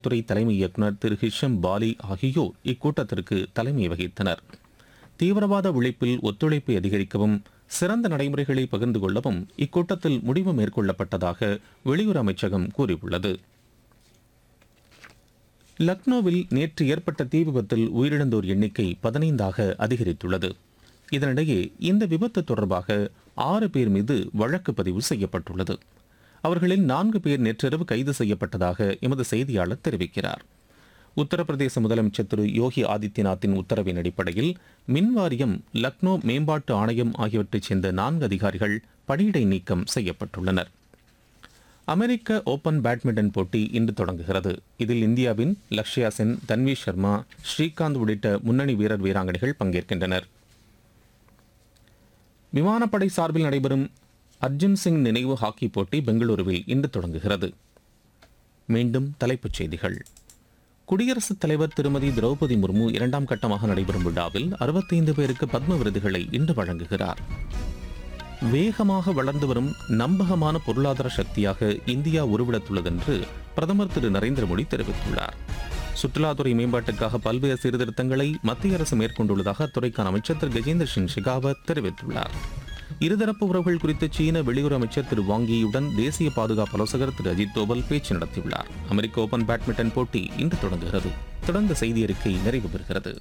துறை தலைமை இயக்குநர் திரு ஹிஷம் பாலி ஆகியோர் இக்கூட்டத்திற்கு தலைமை வகித்தனர் தீவிரவாத ஒழிப்பில் ஒத்துழைப்பை அதிகரிக்கவும் சிறந்த நடைமுறைகளை பகிர்ந்து கொள்ளவும் இக்கூட்டத்தில் முடிவு மேற்கொள்ளப்பட்டதாக வெளியுறவு அமைச்சகம் கூறியுள்ளது லக்னோவில் நேற்று ஏற்பட்ட தீ விபத்தில் உயிரிழந்தோர் எண்ணிக்கை பதினைந்தாக அதிகரித்துள்ளது இதனிடையே இந்த விபத்து தொடர்பாக ஆறு பேர் மீது வழக்கு பதிவு செய்யப்பட்டுள்ளது அவர்களில் நான்கு பேர் நேற்றிரவு கைது செய்யப்பட்டதாக எமது செய்தியாளர் தெரிவிக்கிறார் உத்தரப்பிரதேச முதலமைச்சர் திரு யோகி ஆதித்யநாத்தின் உத்தரவின் அடிப்படையில் மின் வாரியம் லக்னோ மேம்பாட்டு ஆணையம் ஆகியவற்றைச் சேர்ந்த நான்கு அதிகாரிகள் பணியிடை நீக்கம் செய்யப்பட்டுள்ளனர் அமெரிக்க ஓபன் பேட்மிண்டன் போட்டி இன்று தொடங்குகிறது இதில் இந்தியாவின் லக்ஷ்யா சென் தன்வி சர்மா ஸ்ரீகாந்த் உள்ளிட்ட முன்னணி வீரர் வீராங்கனைகள் பங்கேற்கின்றனர் விமானப்படை சார்பில் நடைபெறும் அர்ஜுன் சிங் நினைவு ஹாக்கி போட்டி பெங்களூருவில் இன்று தொடங்குகிறது மீண்டும் தலைப்புச் செய்திகள் குடியரசுத் தலைவர் திருமதி திரௌபதி முர்மு இரண்டாம் கட்டமாக நடைபெறும் விழாவில் அறுபத்தைந்து பேருக்கு பத்ம விருதுகளை இன்று வழங்குகிறார் வேகமாக வளர்ந்து வரும் நம்பகமான பொருளாதார சக்தியாக இந்தியா உருவெடுத்துள்ளது என்று பிரதமர் திரு நரேந்திர மோடி தெரிவித்துள்ளார் சுற்றுலாத்துறை மேம்பாட்டுக்காக பல்வேறு சீர்திருத்தங்களை மத்திய அரசு மேற்கொண்டுள்ளதாக அத்துறைக்கான அமைச்சர் திரு கஜேந்திர சிங் ஷெகாவத் தெரிவித்துள்ளார் இருதரப்பு உறவுகள் குறித்து சீன வெளியுறவு அமைச்சர் திரு வாங்கியுடன் தேசிய பாதுகாப்பு ஆலோசகர் திரு அஜித் தோவல் பேச்சு நடத்தியுள்ளார் அமெரிக்க ஓபன் பேட்மிண்டன் போட்டி இன்று தொடங்குகிறது தொடர்ந்த செய்தி அறிக்கை நிறைவு பெறுகிறது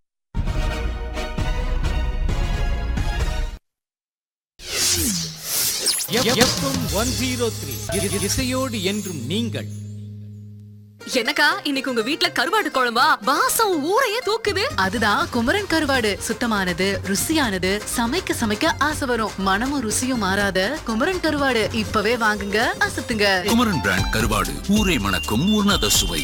எஃப்எம் ஒன் ஜீரோ த்ரீ இசையோடு என்றும் நீங்கள் என்னக்கா இன்னைக்கு உங்க வீட்ல கருவாடு குழம்பா வாசம் ஊரையே தூக்குது அதுதான் குமரன் கருவாடு சுத்தமானது ருசியானது சமைக்க சமைக்க ஆசை வரும் மனமும் ருசியும் மாறாத குமரன் கருவாடு இப்பவே வாங்குங்க அசத்துங்க குமரன் பிராண்ட் கருவாடு ஊரை மணக்கும் உன்னத சுவை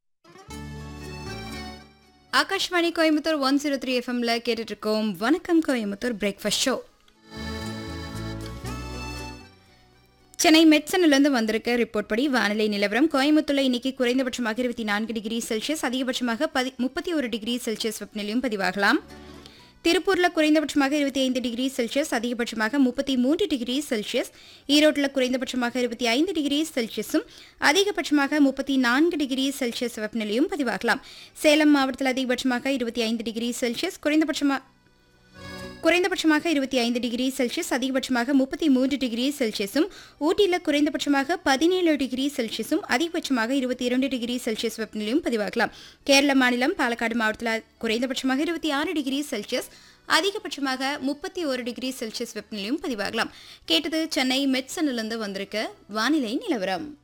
Akashvani Coimbatore one zero three எஃப்எம்ல கேட்டுட்டு இருக்கோம் வணக்கம் கோயம்புத்தூர் பிரேக்ஃபாஸ்ட் ஷோ சென்னை மெட்சனிலிருந்து வந்திருக்க ரிப்போர்ட் படி வானிலை நிலவரம் கோயம்புத்தூர்ல இன்னைக்கு குறைந்தபட்சமாக இருபத்தி நான்கு டிகிரி செல்சியஸ் அதிகபட்சமாக பதி முப்பத்தி ஒரு டிகிரி செல்சியஸ் வெப்பநிலையும் பதிவாகலாம் திருப்பூர்ல குறைந்தபட்சமாக இருபத்தி ஐந்து டிகிரி செல்சியஸ் அதிகபட்சமாக முப்பத்தி மூன்று டிகிரி செல்சியஸ் ஈரோட்டில் குறைந்தபட்சமாக இருபத்தி ஐந்து டிகிரி செல்சியஸும் அதிகபட்சமாக முப்பத்தி நான்கு டிகிரி செல்சியஸ் வெப்பநிலையும் பதிவாகலாம் சேலம் மாவட்டத்தில் அதிகபட்சமாக இருபத்தி ஐந்து டிகிரி செல்சியஸ் குறைந்தபட்சமாக குறைந்தபட்சமாக இருபத்தி ஐந்து டிகிரி செல்சியஸ் அதிகபட்சமாக முப்பத்தி மூன்று டிகிரி செல்சியஸும் ஊட்டியில் குறைந்தபட்சமாக பதினேழு டிகிரி செல்சியஸும் அதிகபட்சமாக இருபத்தி இரண்டு டிகிரி செல்சியஸ் வெப்பநிலையும் பதிவாகலாம் கேரள மாநிலம் பாலக்காடு மாவட்டத்தில் குறைந்தபட்சமாக இருபத்தி ஆறு டிகிரி செல்சியஸ் அதிகபட்சமாக முப்பத்தி ஒரு டிகிரி செல்சியஸ் வெப்பநிலையும் பதிவாகலாம் கேட்டது சென்னை மெட்சனிலிருந்து வந்திருக்க வானிலை நிலவரம்